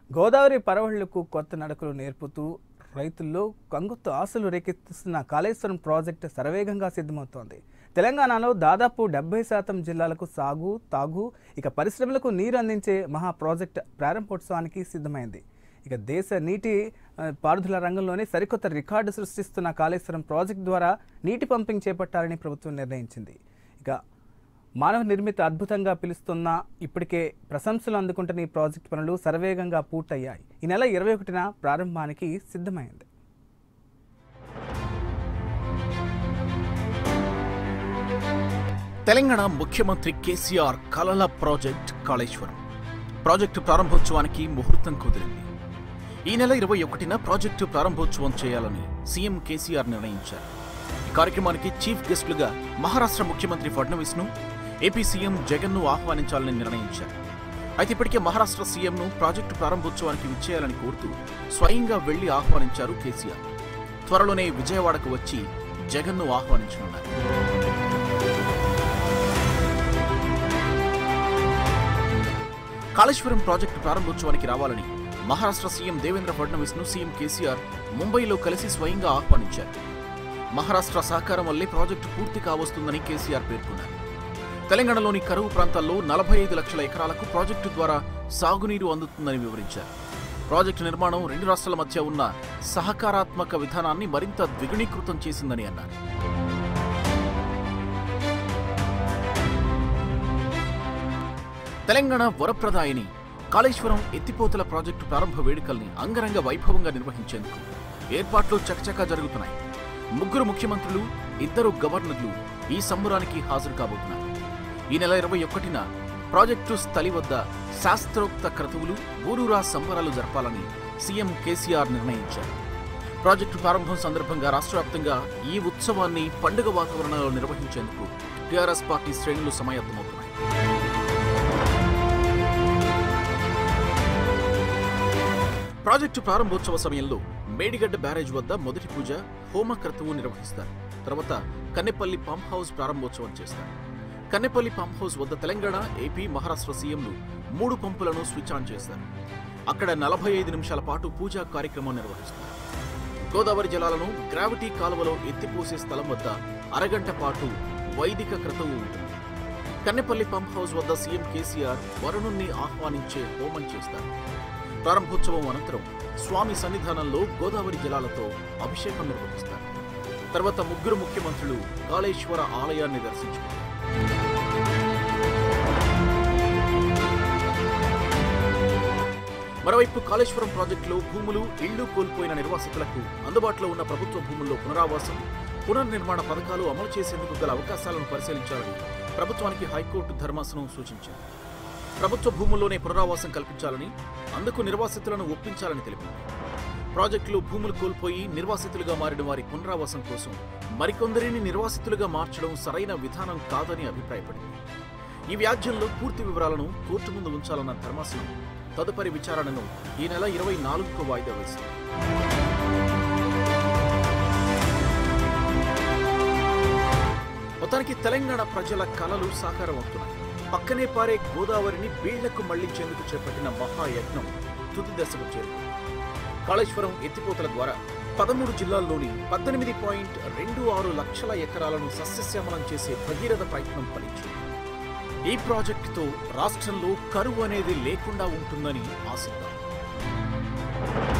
గోదావరి పరవళ్లకు కొత్త నడకలు నేర్పుతూ రైతుల్లో కంగుత్తు ఆశలు రేకెత్తిస్తున్న కాళేశ్వరం ప్రాజెక్టు శరవేగంగా సిద్ధమవుతోంది తెలంగాణలో దాదాపు డెబ్బై శాతం జిల్లాలకు సాగు తాగు ఇక పరిశ్రమలకు నీరు అందించే మహా ప్రాజెక్టు ప్రారంభోత్సవానికి సిద్ధమైంది ఇక దేశ నీటి ఆ, పారుదల రంగంలోనే సరికొత్త రికార్డు సృష్టిస్తున్న కాళేశ్వరం ప్రాజెక్టు ద్వారా నీటి పంపింగ్ చేపట్టాలని ప్రభుత్వం నిర్ణయించింది ఇక మానవ నిర్మిత అద్భుతంగా పిలుస్తున్న ఇప్పటికే ప్రశంసలు అందుకుంటున్న ఈ ప్రాజెక్టు పనులు శరవేగంగా పూర్తయ్యాయి ఈ నెల ఇరవై ఒకటిన ప్రారంభానికి సిద్ధమైంది తెలంగాణ ముఖ్యమంత్రి కేసీఆర్ కలల ప్రాజెక్ట్ కాళేశ్వరం ప్రాజెక్టు ప్రారంభోత్సవానికి ముహూర్తం కుదిరింది ఈ నెల ఇరవై ఒకటిన ప్రాజెక్టు ప్రారంభోత్సవం చేయాలని సీఎం కేసీఆర్ నిర్ణయించారు ఈ కార్యక్రమానికి చీఫ్ గెస్టులుగా మహారాష్ట్ర ముఖ్యమంత్రి ఫడ్నవీస్ ను ఏపీ సీఎం జగన్ ను ఆహ్వానించాలని నిర్ణయించారు అయితే ఇప్పటికే మహారాష్ట్ర సీఎంను ప్రాజెక్టు ప్రారంభోత్సవానికి విచ్చేయాలని కోరుతూ స్వయంగా వెళ్లి ఆహ్వానించారు కేసీఆర్ త్వరలోనే విజయవాడకు వచ్చి జగన్ను ఆహ్వానించనున్నారు కాళేశ్వరం ప్రాజెక్టు ప్రారంభోత్సవానికి రావాలని మహారాష్ట్ర సీఎం దేవేంద్ర ఫడ్నవీస్ ను సీఎం కేసీఆర్ ముంబైలో కలిసి స్వయంగా ఆహ్వానించారు మహారాష్ట్ర సహకారం వల్లే ప్రాజెక్టు పూర్తి కావస్తుందని కేసీఆర్ పేర్కొన్నారు తెలంగాణలోని కరువు ప్రాంతాల్లో నలభై ఐదు లక్షల ఎకరాలకు ప్రాజెక్టు ద్వారా సాగునీరు అందుతుందని వివరించారు ప్రాజెక్టు నిర్మాణం రెండు రాష్ట్రాల మధ్య ఉన్న సహకారాత్మక విధానాన్ని మరింత ద్విగుణీకృతం చేసిందని అన్నారు తెలంగాణ వరప్రదాయని కాళేశ్వరం ఎత్తిపోతల ప్రాజెక్టు ప్రారంభ వేడుకల్ని అంగరంగ వైభవంగా నిర్వహించేందుకు ఏర్పాట్లు చకచకా జరుగుతున్నాయి ముగ్గురు ముఖ్యమంత్రులు ఇద్దరు గవర్నర్లు ఈ సంబరానికి హాజరు కాబోతున్నారు ఈ నెల ఇరవై ఒకటిన ప్రాజెక్టు స్థలి వద్ద శాస్త్రోక్త క్రతువులు ఊరూరా సంబరాలు జరపాలని సీఎం కేసీఆర్ నిర్ణయించారు ప్రాజెక్టు ప్రారంభం సందర్భంగా రాష్ట్ర వ్యాప్తంగా ఈ ఉత్సవాన్ని పండుగ వాతావరణంలో నిర్వహించేందుకు టీఆర్ఎస్ పార్టీ శ్రేణులు సమాయత్తమవుతున్నాయి ప్రాజెక్టు ప్రారంభోత్సవ సమయంలో మేడిగడ్డ బ్యారేజ్ వద్ద మొదటి పూజ హోమ క్రతువు నిర్వహిస్తారు తర్వాత కన్నెపల్లి పంప్ హౌస్ ప్రారంభోత్సవం చేస్తారు కన్నెపల్లి పంప్ హౌస్ వద్ద తెలంగాణ ఏపీ మహారాష్ట్ర సీఎంలు మూడు పంపులను స్విచ్ ఆన్ చేస్తారు అక్కడ నలభై ఐదు నిమిషాల పాటు పూజా కార్యక్రమం నిర్వహిస్తారు గోదావరి జలాలను గ్రావిటీ కాలువలో ఎత్తిపోసే స్థలం వద్ద అరగంట పాటు వైదిక క్రతువు ఉంటుంది కన్నెపల్లి పంప్ హౌస్ వద్ద సీఎం కేసీఆర్ వరుణుణ్ణి ఆహ్వానించే హోమం చేస్తారు ప్రారంభోత్సవం అనంతరం స్వామి సన్నిధానంలో గోదావరి జలాలతో అభిషేకం నిర్వహిస్తారు తర్వాత ముగ్గురు ముఖ్యమంత్రులు కాళేశ్వర ఆలయాన్ని దర్శించుకుంటారు మరోవైపు కాళేశ్వరం ప్రాజెక్టులో భూములు ఇళ్లు కోల్పోయిన నిర్వాసితులకు అందుబాటులో ఉన్న ప్రభుత్వ భూముల్లో పునరావాసం పునర్నిర్మాణ పథకాలు అమలు చేసేందుకు గల అవకాశాలను పరిశీలించాలని ప్రభుత్వానికి హైకోర్టు ధర్మాసనం సూచించింది ప్రభుత్వ భూముల్లోనే పునరావాసం కల్పించాలని అందుకు నిర్వాసితులను ఒప్పించాలని తెలిపింది ప్రాజెక్టులో భూములు కోల్పోయి నిర్వాసితులుగా మారిన వారి పునరావాసం కోసం మరికొందరిని నిర్వాసితులుగా మార్చడం సరైన విధానం కాదని అభిప్రాయపడింది ఈ వ్యాజ్యంలో పూర్తి వివరాలను కోర్టు ముందు ఉంచాలన్న ధర్మాసనం తదుపరి విచారణను ఈ నెల ఇరవై నాలుగుకు వాయిదా వేసింది మొత్తానికి తెలంగాణ ప్రజల కలలు సాకారం అవుతున్నాయి పక్కనే పారే గోదావరిని బీళ్లకు మళ్లించేందుకు చేపట్టిన మహాయజ్ఞం తుది దశకు చేరుకుంది కాళేశ్వరం ఎత్తిపోతల ద్వారా పదమూడు జిల్లాల్లోని పద్దెనిమిది పాయింట్ రెండు ఆరు లక్షల ఎకరాలను సస్యశ్యామలం చేసే భగీరథ ప్రయత్నం ఫలించింది ఈ ప్రాజెక్టుతో రాష్ట్రంలో కరువు అనేది లేకుండా ఉంటుందని ఆశిద్దాం